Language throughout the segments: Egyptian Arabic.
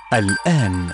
الآن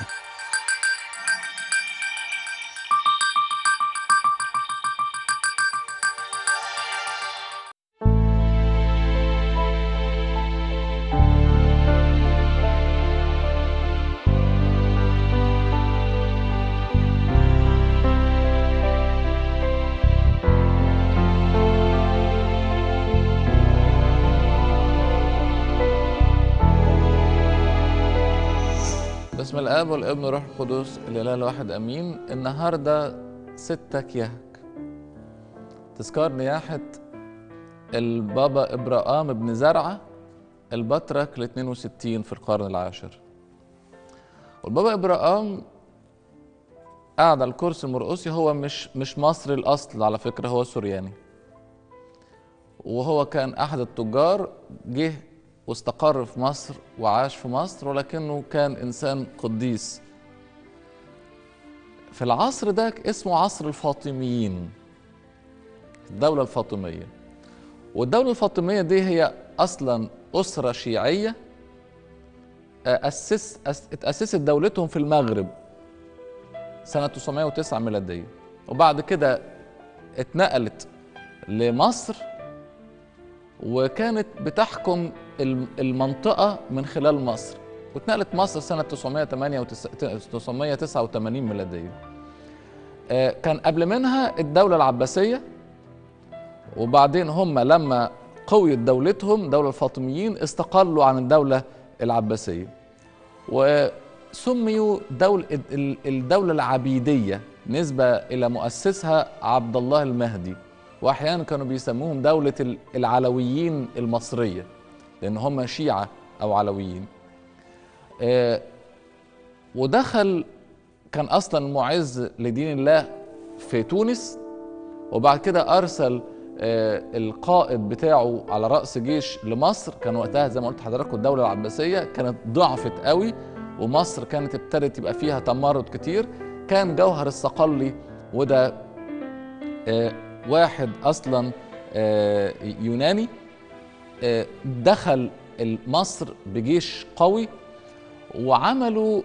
بسم الاب والابن والروح القدس الاله الواحد امين النهارده 6 كيهك تذكار نياحه البابا ابراهام بن زرعه البطرك ال 62 في القرن العاشر والبابا ابراهام قاعد على الكرسي المرقصي هو مش مش مصري الاصل على فكره هو سورياني وهو كان احد التجار جه واستقر في مصر وعاش في مصر ولكنه كان انسان قديس في العصر ده اسمه عصر الفاطميين الدولة الفاطمية والدولة الفاطمية دي هي أصلا أسرة شيعية أسس أس اتأسست دولتهم في المغرب سنة 909 ميلادية وبعد كده اتنقلت لمصر وكانت بتحكم المنطقة من خلال مصر واتنقلت مصر سنة 989 ميلادية كان قبل منها الدولة العباسية وبعدين هم لما قويت دولتهم دولة الفاطميين استقلوا عن الدولة العباسية وسميوا دول الدولة العبيدية نسبة إلى مؤسسها عبد الله المهدي واحيانا كانوا بيسموهم دولة العلويين المصرية لأن هم شيعة أو علويين آه ودخل كان أصلا معز لدين الله في تونس وبعد كده أرسل آه القائد بتاعه على رأس جيش لمصر كان وقتها زي ما قلت لحضراتكم الدولة العباسية كانت ضعفت قوي ومصر كانت ابتدت يبقى فيها تمرد كتير كان جوهر الصقلي وده آه واحد اصلا يوناني دخل مصر بجيش قوي وعملوا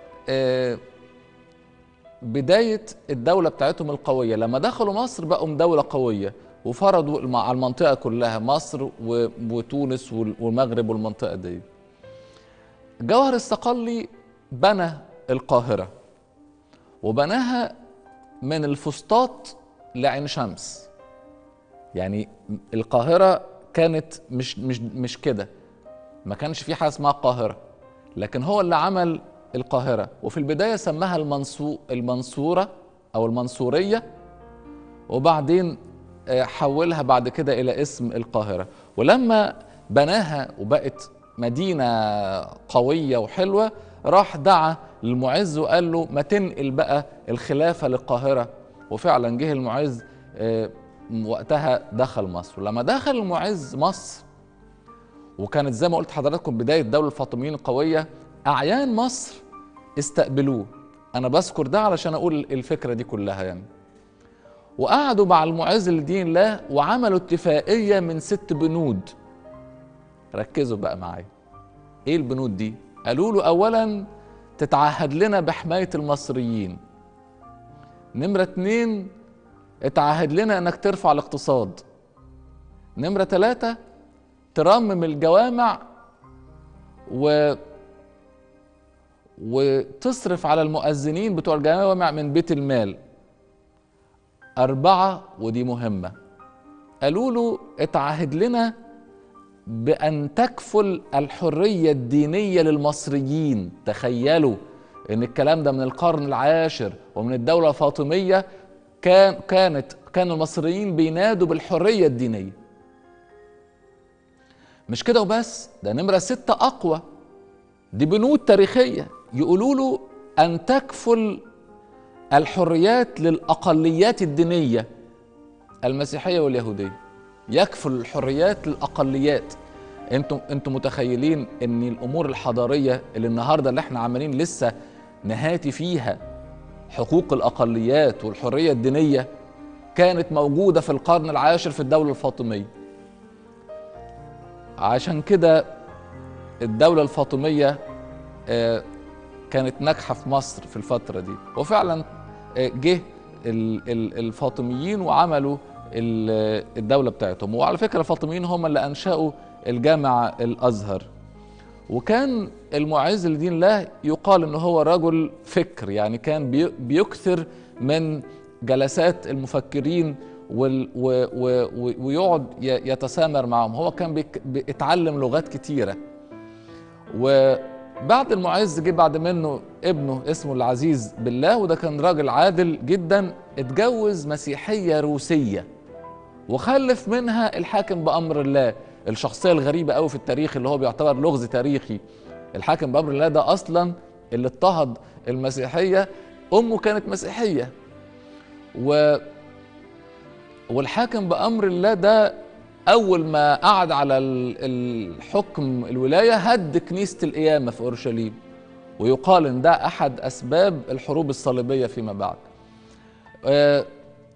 بداية الدولة بتاعتهم القوية لما دخلوا مصر بقوا دولة قوية وفرضوا على المنطقة كلها مصر وتونس والمغرب والمنطقة دي جوهر الصقلي بنى القاهرة وبناها من الفسطاط لعين شمس يعني القاهرة كانت مش مش مش كده ما كانش في حاجة اسمها القاهرة لكن هو اللي عمل القاهرة وفي البداية سماها المنصو المنصورة أو المنصورية وبعدين حولها بعد كده إلى اسم القاهرة ولما بناها وبقت مدينة قوية وحلوة راح دعا للمعز وقال له ما تنقل بقى الخلافة للقاهرة وفعلا جه المعز وقتها دخل مصر ولما دخل المعز مصر وكانت زي ما قلت حضراتكم بداية دولة الفاطميين القوية أعيان مصر استقبلوه أنا بذكر ده علشان أقول الفكرة دي كلها يعني وقعدوا مع المعز لدين الله وعملوا اتفاقية من ست بنود ركزوا بقى معايا ايه البنود دي قالوا له اولا تتعهد لنا بحماية المصريين نمرة اتنين اتعهد لنا انك ترفع الاقتصاد نمرة تلاتة ترمم الجوامع و وتصرف على المؤذنين بتوع الجوامع من بيت المال أربعة ودي مهمة قالوا له اتعهد لنا بأن تكفل الحرية الدينية للمصريين تخيلوا ان الكلام ده من القرن العاشر ومن الدولة الفاطمية كان كانت كان المصريين بينادوا بالحرية الدينية مش كده وبس ده نمرة ستة أقوى دي بنود تاريخية يقولوا له أن تكفل الحريات للأقليات الدينية المسيحية واليهودية يكفل الحريات للأقليات انتم انتم متخيلين ان الامور الحضاريه اللي النهارده اللي احنا عمالين لسه نهاتي فيها حقوق الاقليات والحريه الدينيه كانت موجوده في القرن العاشر في الدوله الفاطميه عشان كده الدوله الفاطميه آه، كانت ناجحه في مصر في الفتره دي وفعلا آه، جه ال- ال- الفاطميين وعملوا ال- الدوله بتاعتهم وعلى فكره الفاطميين هم اللي انشأوا الجامع الازهر وكان المعز لدين الله يقال ان هو رجل فكر يعني كان بي- بيكثر من جلسات المفكرين وال و و و ويقعد ي- يتسامر معهم هو كان بيك- بيتعلم لغات كتيره وبعد المعز جه بعد منه ابنه اسمه العزيز بالله وده كان راجل عادل جدا اتجوز مسيحيه روسيه وخلف منها الحاكم بامر الله الشخصيه الغريبه قوي في التاريخ اللي هو بيعتبر لغز تاريخي الحاكم بامر الله ده اصلا اللي اضطهد المسيحيه امه كانت مسيحيه و والحاكم بامر الله ده اول ما قعد على ال- الحكم الولايه هد كنيسه القيامه في اورشليم ويقال ان ده احد اسباب الحروب الصليبيه فيما بعد آه،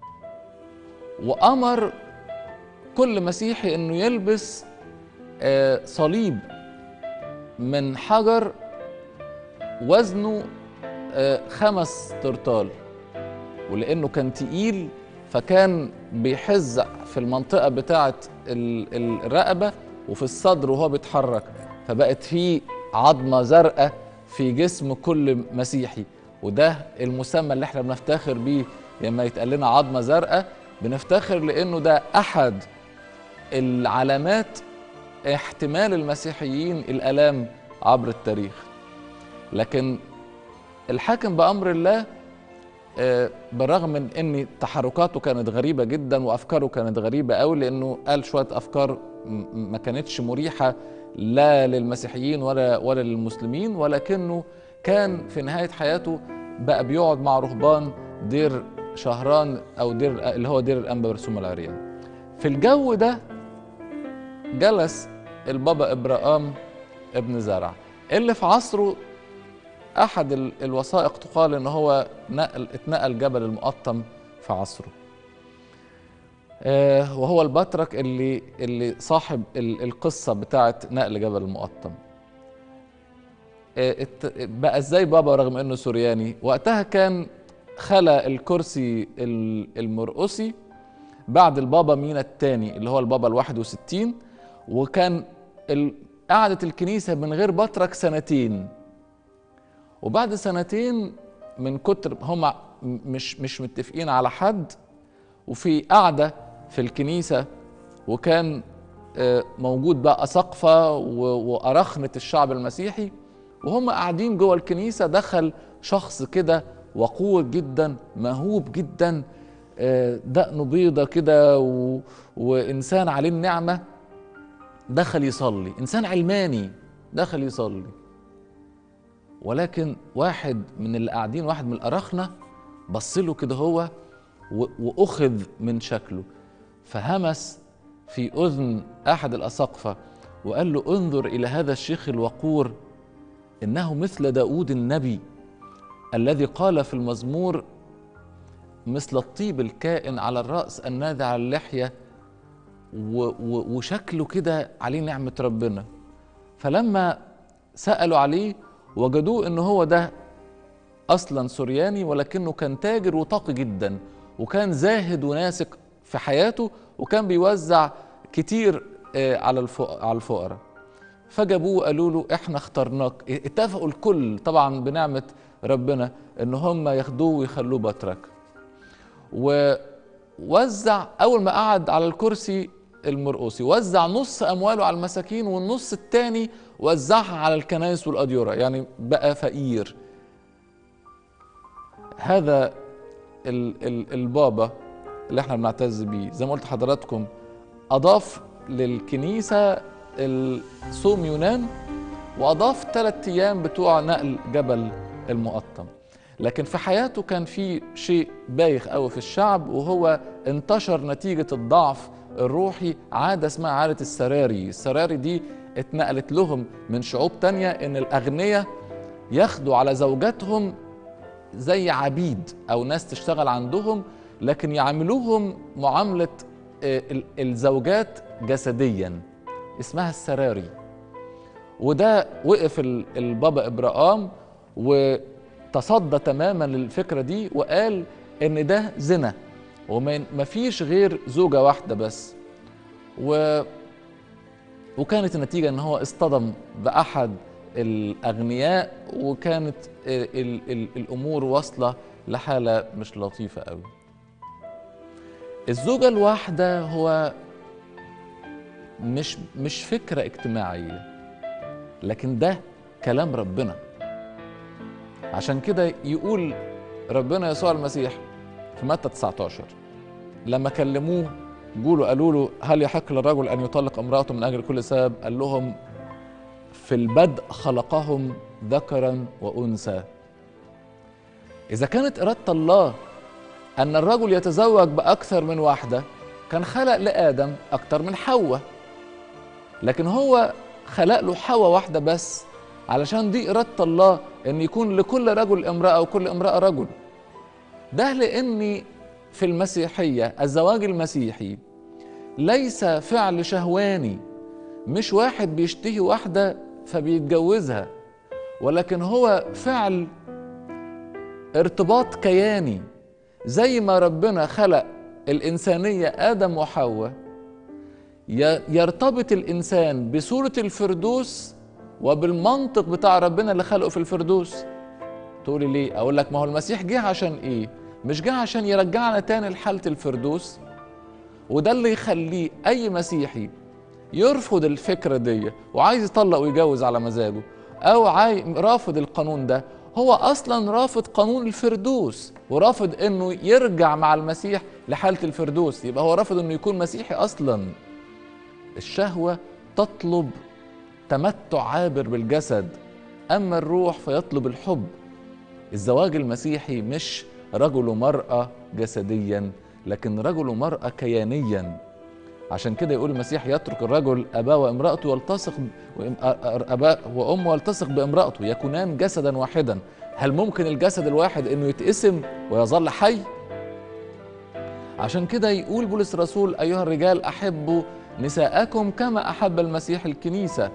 وامر كل مسيحي انه يلبس آه، صليب من حجر وزنه آه، خمس ترطال ولانه كان تقيل فكان بيحز في المنطقه بتاعه ال- ال- الرقبه وفي الصدر وهو بيتحرك فبقت في عظمه زرقاء في جسم كل مسيحي وده المسمى اللي احنا بنفتخر بيه لما يتقال لنا عظمه زرقاء بنفتخر لانه ده احد العلامات احتمال المسيحيين الالام عبر التاريخ لكن الحاكم بامر الله آه، بالرغم من ان تحركاته كانت غريبه جدا وافكاره كانت غريبه قوي لانه قال شويه افكار م- ما كانتش مريحه لا للمسيحيين ولا ولا للمسلمين ولكنه كان في نهايه حياته بقى بيقعد مع رهبان دير شهران او دير اللي هو دير الانبا برسوم العريان في الجو ده جلس البابا ابراهام ابن زرع اللي في عصره احد ال- الوثائق تقال ان هو نقل اتنقل جبل المقطم في عصره آه، وهو البطرك اللي اللي صاحب ال- القصه بتاعه نقل جبل المقطم آه، ات- بقى ازاي بابا رغم انه سورياني وقتها كان خلى الكرسي ال- المرقسي بعد البابا مينا الثاني اللي هو البابا الواحد وستين وكان ال- قعدت الكنيسة من غير بطرك سنتين وبعد سنتين من كتر هم مش مش متفقين على حد وفي قعدة في الكنيسة وكان آه، موجود بقى أساقفة و- وأرخنة الشعب المسيحي وهم قاعدين جوه الكنيسة دخل شخص كده وقور جدا مهوب جدا آه، دقنه بيضة كده و... وإنسان عليه النعمة دخل يصلي إنسان علماني دخل يصلي ولكن واحد من اللي قاعدين واحد من الأرخنة بص له كده هو و... وأخذ من شكله فهمس في أذن أحد الأساقفة وقال له انظر إلى هذا الشيخ الوقور إنه مثل داود النبي الذي قال في المزمور مثل الطيب الكائن على الرأس النادي على اللحية و و وشكله كده عليه نعمة ربنا فلما سألوا عليه وجدوه إن هو ده أصلا سورياني ولكنه كان تاجر وطاقي جدا وكان زاهد وناسك في حياته وكان بيوزع كتير آه، على الفق- على الفقراء فجابوه قالوا له احنا اخترناك اتفقوا الكل طبعا بنعمة ربنا ان هم ياخدوه ويخلوه بطرك ووزع اول ما قعد على الكرسي المرقصي وزع نص امواله على المساكين والنص التاني وزعها على الكنائس والاديره يعني بقى فقير هذا ال ال البابا اللي احنا بنعتز بيه زي ما قلت لحضراتكم اضاف للكنيسه الصوم يونان واضاف ثلاث ايام بتوع نقل جبل المقطم لكن في حياته كان في شيء بايخ قوي في الشعب وهو انتشر نتيجه الضعف الروحي عاده اسمها عاده السراري السراري دي اتنقلت لهم من شعوب تانية ان الاغنياء ياخدوا على زوجاتهم زي عبيد او ناس تشتغل عندهم لكن يعاملوهم معامله آه، ال- الزوجات جسديا اسمها السراري وده وقف ال- البابا ابراهام وتصدى تماما للفكره دي وقال ان ده زنا وما فيش غير زوجه واحده بس و وكانت النتيجه ان هو اصطدم باحد الاغنياء وكانت ال ال الامور واصله لحاله مش لطيفه قوي الزوجه الواحده هو مش مش فكره اجتماعيه لكن ده كلام ربنا عشان كده يقول ربنا يسوع المسيح في متى 19 لما كلموه قولوا قالوا له هل يحق للرجل ان يطلق امراته من اجل كل سبب قال لهم في البدء خلقهم ذكرا وانثى اذا كانت اراده الله ان الرجل يتزوج باكثر من واحده كان خلق لادم اكثر من حواء لكن هو خلق له حواء واحده بس علشان دي اراده الله ان يكون لكل رجل امراه وكل امراه رجل ده لاني في المسيحيه الزواج المسيحي ليس فعل شهواني مش واحد بيشتهي واحده فبيتجوزها ولكن هو فعل ارتباط كياني زي ما ربنا خلق الانسانيه ادم وحواء يرتبط الانسان بصوره الفردوس وبالمنطق بتاع ربنا اللي خلقه في الفردوس تقولي ليه اقول لك ما هو المسيح جه عشان ايه مش جه عشان يرجعنا تاني لحاله الفردوس وده اللي يخليه اي مسيحي يرفض الفكره دي وعايز يطلق ويجوز على مزاجه او عاي... رافض القانون ده هو اصلا رافض قانون الفردوس ورافض انه يرجع مع المسيح لحاله الفردوس يبقى هو رافض انه يكون مسيحي اصلا الشهوه تطلب تمتع عابر بالجسد اما الروح فيطلب الحب الزواج المسيحي مش رجل ومراه جسديا لكن رجل ومراه كيانيا عشان كده يقول المسيح يترك الرجل اباه وامراته والتصق اباه وامه والتصق بامراته يكونان جسدا واحدا هل ممكن الجسد الواحد انه يتقسم ويظل حي عشان كده يقول بولس الرسول ايها الرجال احبوا نساءكم كما احب المسيح الكنيسه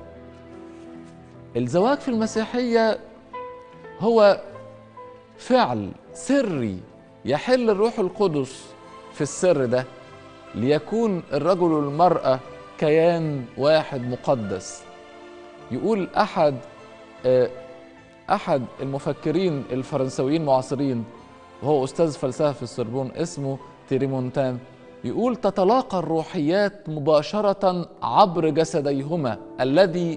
الزواج في المسيحيه هو فعل سري يحل الروح القدس في السر ده ليكون الرجل والمرأة كيان واحد مقدس يقول أحد أحد المفكرين الفرنسويين المعاصرين وهو أستاذ فلسفة في السربون اسمه تيريمونتان يقول تتلاقى الروحيات مباشرة عبر جسديهما الذي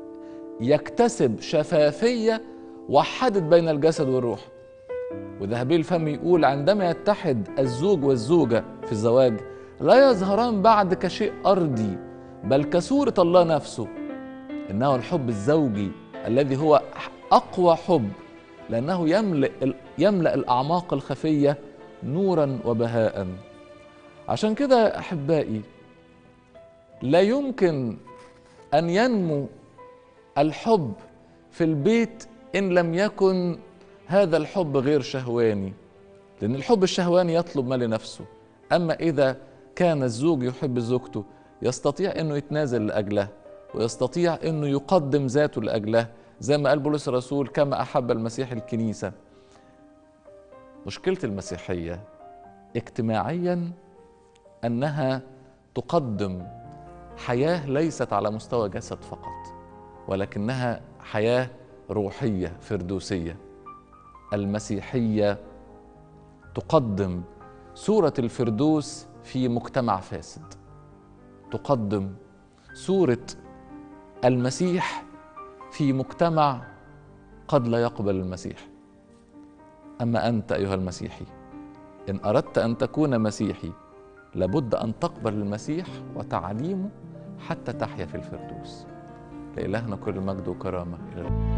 يكتسب شفافية وحدت بين الجسد والروح وذهبي الفم يقول عندما يتحد الزوج والزوجة في الزواج لا يظهران بعد كشيء أرضي بل كصورة الله نفسه إنه الحب الزوجي الذي هو أقوى حب لأنه يملأ يملأ الأعماق الخفية نورا وبهاء عشان كده أحبائي لا يمكن أن ينمو الحب في البيت إن لم يكن هذا الحب غير شهواني لأن الحب الشهواني يطلب ما لنفسه أما إذا كان الزوج يحب زوجته يستطيع انه يتنازل لاجلها ويستطيع انه يقدم ذاته لاجلها زي ما قال بولس الرسول كما احب المسيح الكنيسه مشكله المسيحيه اجتماعيا انها تقدم حياه ليست على مستوى جسد فقط ولكنها حياه روحيه فردوسيه المسيحيه تقدم صوره الفردوس في مجتمع فاسد تقدم صوره المسيح في مجتمع قد لا يقبل المسيح اما انت ايها المسيحي ان اردت ان تكون مسيحي لابد ان تقبل المسيح وتعليمه حتى تحيا في الفردوس لالهنا كل المجد وكرامه الى